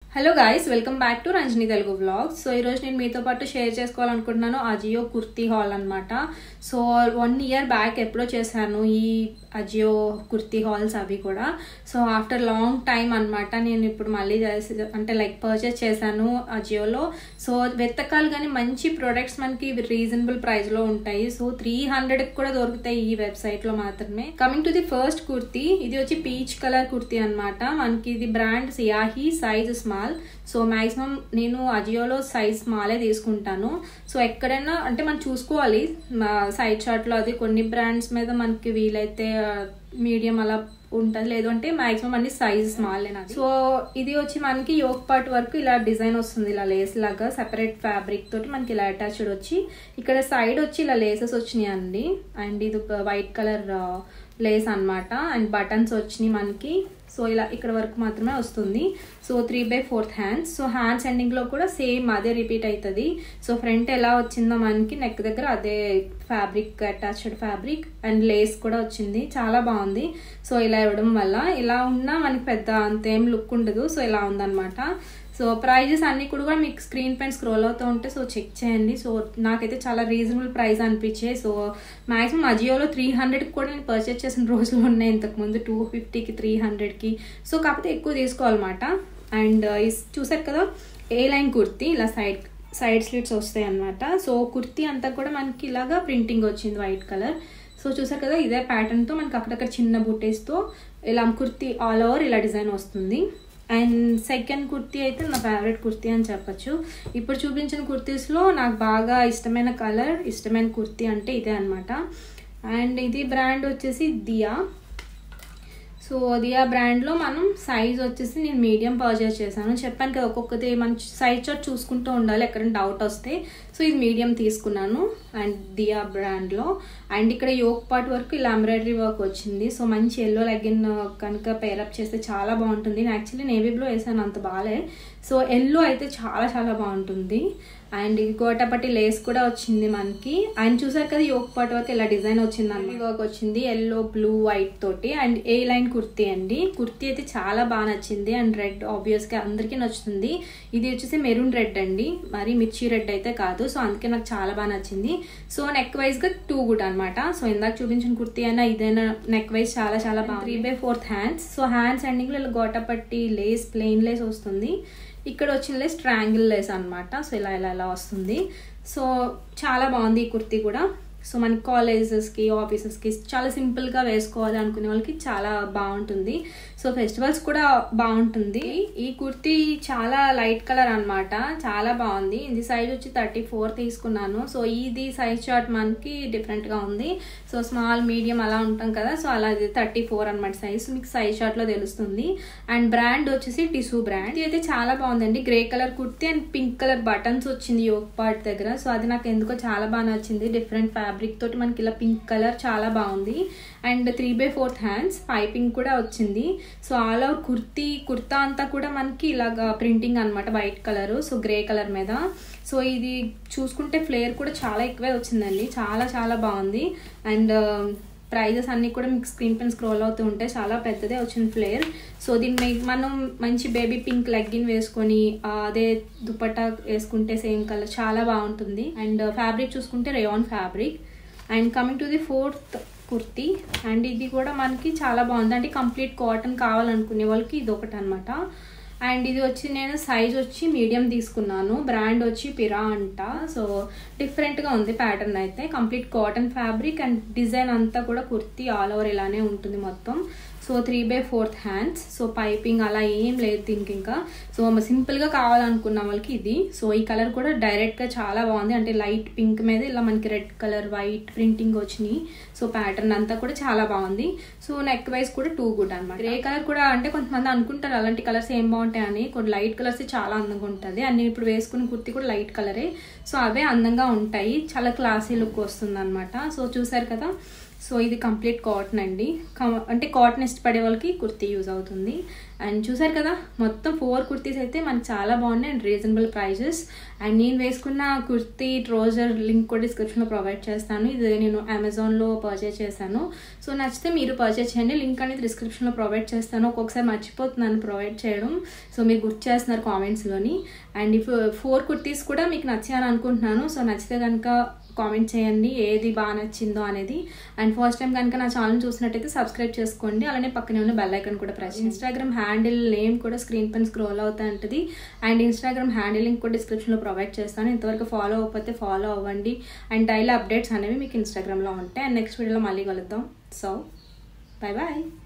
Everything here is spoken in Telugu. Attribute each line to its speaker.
Speaker 1: hello guys welcome back to Ranjani Telugu vlogs so ఈరోజు నేను మీతో పాటు షేర్ చేసుకోవాలనుకుంటున్నాను అజియో కుర్తీ హాల్ అనమాట సో వన్ ఇయర్ బ్యాక్ ఎప్పుడో చేశాను ఈ అజియో కుర్తీ హాల్స్ అవి కూడా సో ఆఫ్టర్ లాంగ్ టైం అనమాట నేను ఇప్పుడు మళ్ళీ చేసి అంటే లైక్ పర్చేస్ చేశాను అజియోలో సో వెతకాలి కానీ మంచి ప్రొడక్ట్స్ మనకి రీజనబుల్ ప్రైస్లో ఉంటాయి సో త్రీ హండ్రెడ్కి కూడా దొరుకుతాయి ఈ వెబ్సైట్లో మాత్రమే coming to the first kurti ఇది వచ్చి పీచ్ కలర్ కుర్తీ అనమాట మనకి ఇది brand Siyahi size small so maximum నేను అజియోలో సైజ్ స్మాలే తీసుకుంటాను సో ఎక్కడైనా అంటే మనం చూసుకోవాలి సైడ్ షార్ట్లో అది కొన్ని బ్రాండ్స్ మీద మనకి వీలైతే మీడియం అలా ఉంటుంది లేదు అంటే మాక్సిమం అన్ని సైజ్ స్మాల్ సో ఇది వచ్చి మనకి యోక్ పార్ట్ వరకు ఇలా డిజైన్ వస్తుంది ఇలా లేస్ లాగా సెపరేట్ ఫ్యాబ్రిక్ తోటి మనకి ఇలా అటాచ్డ్ వచ్చి ఇక్కడ సైడ్ వచ్చి ఇలా లేసెస్ వచ్చినాయి అండి అండ్ ఇది వైట్ కలర్ లేస్ అనమాట అండ్ బటన్స్ వచ్చినాయి మనకి సో ఇలా ఇక్కడ వరకు మాత్రమే వస్తుంది so three by fourth hands so hands ఎండింగ్లో కూడా సేమ్ అదే రిపీట్ అవుతుంది సో ఫ్రంట్ ఎలా వచ్చిందో మనకి నెక్ దగ్గర అదే fabric attached fabric and lace కూడా వచ్చింది చాలా బాగుంది సో ఇలా ఇవ్వడం వల్ల ఇలా ఉన్నా మనకి పెద్ద అంతేం లుక్ ఉండదు సో ఇలా ఉందన్నమాట సో ప్రైజెస్ అన్ని కూడా మీకు స్క్రీన్ పైన స్క్రోల్ అవుతూ ఉంటే సో చెక్ చేయండి సో నాకైతే చాలా రీజనబుల్ ప్రైస్ అనిపించాయి సో మాక్సిమం అజియోలో త్రీ హండ్రెడ్కి కూడా నేను పర్చేస్ చేసిన రోజులు ఉన్నాయి ఇంతకుముందు టూ ఫిఫ్టీకి త్రీ హండ్రెడ్కి సో కాకపోతే ఎక్కువ తీసుకోవాలన్నమాట అండ్ చూసారు కదా ఏ లైన్ కుర్తీ ఇలా సైడ్ సైడ్ స్లిట్స్ వస్తాయి అనమాట సో కుర్తీ అంతా కూడా మనకి ఇలాగా ప్రింటింగ్ వచ్చింది వైట్ కలర్ సో చూసారు కదా ఇదే ప్యాటర్న్తో మనకి అక్కడక్కడ చిన్న బుట్టేస్తో ఇలా కుర్తీ ఆల్ ఓవర్ ఇలా డిజైన్ వస్తుంది అండ్ సెకండ్ కుర్తీ అయితే నా ఫేవరెట్ కుర్తీ అని చెప్పచ్చు ఇప్పుడు చూపించిన కుర్తీస్లో నాకు బాగా ఇష్టమైన కలర్ ఇష్టమైన కుర్తీ అంటే ఇదే అనమాట అండ్ ఇది బ్రాండ్ వచ్చేసి దియా సో దియా బ్రాండ్లో మనం సైజ్ వచ్చేసి నేను మీడియం పర్చేస్ చేశాను చెప్పాను కదా ఒక్కొక్కటి మంచి సైజ్ చార్ట్ చూసుకుంటూ ఉండాలి ఎక్కడైనా డౌట్ వస్తే సో ఇది మీడియం తీసుకున్నాను అండ్ దియా బ్రాండ్లో అండ్ ఇక్కడ యోక్ పార్ట్ వరకు ఇలా ఎంబ్రాయిడరీ వర్క్ వచ్చింది సో మంచి ఎల్లో లెగిన్ కనుక పేరప్ చేస్తే చాలా బాగుంటుంది నేను యాక్చువల్లీ నేవీ బ్లూ వేసాను అంత బాగాలే సో ఎల్లో అయితే చాలా చాలా బాగుంటుంది అండ్ గోటపట్టి లేస్ కూడా వచ్చింది మనకి అండ్ చూసారు కదా యోక్ పార్ట్ వరకు ఇలా డిజైన్ వచ్చింది అన్ని వర్క్ వచ్చింది ఎల్లో బ్లూ వైట్ తోటి అండ్ ఏ లైన్ కుర్తీ అండి కుర్తీ అయితే చాలా బాగా నచ్చింది అండ్ రెడ్ ఆబ్వియస్గా అందరికీ నచ్చుతుంది ఇది వచ్చేసి మెరూన్ రెడ్ అండి మరి మిర్చి రెడ్ అయితే కాదు సో అందుకే నాకు చాలా బాగా నచ్చింది సో నెక్ వైజ్గా టూ గుడ్ అనమాట సో ఇందాక చూపించిన కుర్తీ అయినా ఇదైనా నెక్ వైజ్ చాలా చాలా బాగా three by fourth hands so hands ఎండింగ్లో ఇలా గోటపట్టి లేస్ ప్లెయిన్ లేస్ వస్తుంది ఇక్కడ వచ్చిన లేస్ ట్రాంగిల్ లేస్ అనమాట సో ఇలా ఇలా ఇలా వస్తుంది సో చాలా బాగుంది ఈ కుర్తీ కూడా సో మన కాలేజెస్కి ఆఫీసెస్కి చాలా సింపుల్గా వేసుకోవాలి అనుకునే వాళ్ళకి చాలా బాగుంటుంది సో ఫెస్టివల్స్ కూడా బాగుంటుంది ఈ కుర్తీ చాలా లైట్ కలర్ అనమాట చాలా బాగుంది ఇది సైజ్ వచ్చి థర్టీ ఫోర్ తీసుకున్నాను సో ఇది సైజ్ చార్ట్ మనకి డిఫరెంట్గా ఉంది సో స్మాల్ మీడియం అలా ఉంటాం కదా సో అలా ఇది థర్టీ ఫోర్ అనమాట సైజ్ మీకు సైజ్ చార్ట్లో తెలుస్తుంది అండ్ బ్రాండ్ వచ్చేసి టిష్యూ బ్రాండ్ ఇది అయితే చాలా బాగుందండి grey colour kurti and pink colour buttons వచ్చింది యోగ్ పార్ట్ దగ్గర సో అది నాకు ఎందుకో చాలా బాగా నచ్చింది డిఫరెంట్ ఫ్యాబ్రిక్ తోటి మనకి ఇలా పింక్ కలర్ చాలా బాగుంది and three by fourth hands piping కూడా వచ్చింది so all over kurti kurta అంతా కూడా మనకి ఇలాగా ప్రింటింగ్ అనమాట white colour so grey colour మీద సో ఇది చూసుకుంటే ఫ్లేర్ కూడా చాలా ఎక్కువే వచ్చిందండి చాలా చాలా బాగుంది అండ్ ప్రైజెస్ అన్నీ కూడా మీకు స్క్రీన్ పైన స్క్రోల్ అవుతూ ఉంటాయి చాలా పెద్దదే వచ్చింది ఫ్లేర్ సో దీన్ని మనం మంచి బేబీ పింక్ లెగ్గిన్ వేసుకొని అదే దుపట్టా వేసుకుంటే సేమ్ కలర్ చాలా బాగుంటుంది అండ్ ఫ్యాబ్రిక్ చూసుకుంటే rayon fabric and coming to the fourth kurti and ఇది కూడా మనకి చాలా బాగుంది అంటే కంప్లీట్ కాటన్ కావాలనుకునే వాళ్ళకి ఇది ఒకటి అనమాట అండ్ ఇది వచ్చి నేను సైజ్ వచ్చి మీడియం తీసుకున్నాను బ్రాండ్ వచ్చి పిరా అంట సో డిఫరెంట్గా ఉంది ప్యాటర్న్ అయితే complete cotton fabric and design అంతా కూడా కుర్తీ ఆల్ ఓవర్ ఇలానే ఉంటుంది మొత్తం so three by fourth hands so piping అలా ఏం లేదు దీనికి ఇంకా సో సింపుల్గా కావాలనుకున్న వాళ్ళకి ఇది సో ఈ కలర్ కూడా డైరెక్ట్గా చాలా బాగుంది అంటే లైట్ పింక్ మీద ఇలా మనకి రెడ్ కలర్ వైట్ ప్రింటింగ్ వచ్చినాయి సో ప్యాటర్న్ అంతా కూడా చాలా బాగుంది సో నెక్ వైజ్ కూడా టూ గుడ్ అనమాట గ్రే కలర్ కూడా అంటే కొంతమంది అనుకుంటారు అలాంటి కలర్స్ ఏం బాగుంటాయని కొన్ని లైట్ కలర్స్ చాలా అందంగా ఉంటుంది అండ్ నేను ఇప్పుడు వేసుకున్న కుర్తి కూడా లైట్ కలరే సో అవే అందంగా ఉంటాయి చాలా క్లాసీ లుక్ వస్తుంది అనమాట సో చూసారు కదా సో ఇది కంప్లీట్ కాటన్ అండి కం- అంటే కాటన్ ఇష్టపడే వాళ్ళకి కుర్తీ యూజ్ అవుతుంది అండ్ చూసారు కదా మొత్తం ఫోర్ కుర్తీస్ అయితే మనకి చాలా బాగున్నాయి అండ్ రీజనబుల్ ప్రైజెస్ అండ్ నేను వేసుకున్న కుర్తీ ట్రోజర్ లింక్ కూడా డిస్క్రిప్షన్లో ప్రొవైడ్ చేస్తాను ఇది నేను అమెజాన్లో పర్చేస్ చేశాను సో నచ్చితే మీరు పర్చేస్ చేయండి లింక్ అనేది డిస్క్రిప్షన్లో ప్రొవైడ్ చేస్తాను ఒక్కొక్కసారి మర్చిపోతున్నాను ప్రొవైడ్ చేయడం సో మీరు గుర్తు చేస్తున్నారు కామెంట్స్లోని అండ్ ఈ ఫోర్ కుర్తీస్ కూడా మీకు నచ్చాయని అనుకుంటున్నాను సో నచ్చితే కనుక కామెంట్ చేయండి ఏది బాగా నచ్చిందో అనేది అండ్ ఫస్ట్ టైం కనుక నా ఛానల్ చూసినట్టయితే సబ్స్క్రైబ్ చేసుకోండి అలానే పక్కనే ఉన్న బెల్ ఐకన్ కూడా ప్రెస్ ఇన్స్టాగ్రామ్ హ్యాండిల్ నేమ్ కూడా స్క్రీన్ పైన స్క్రోల్ అవుతా ఉంటుంది అండ్ ఇన్స్టాగ్రామ్ హ్యాండిల్ లింక్ కూడా డిస్క్రిప్షన్లో ప్రొవైడ్ చేస్తాను ఇంతవరకు ఫాలో అవ్వకపోతే ఫాలో అవ్వండి అండ్ డైలీ అప్డేట్స్ అనేవి మీకు ఇన్స్టాగ్రామ్లో ఉంటాయి అండ్ నెక్స్ట్ వీడియోలో మళ్ళీ కలుద్దాం సో బాయ్ బాయ్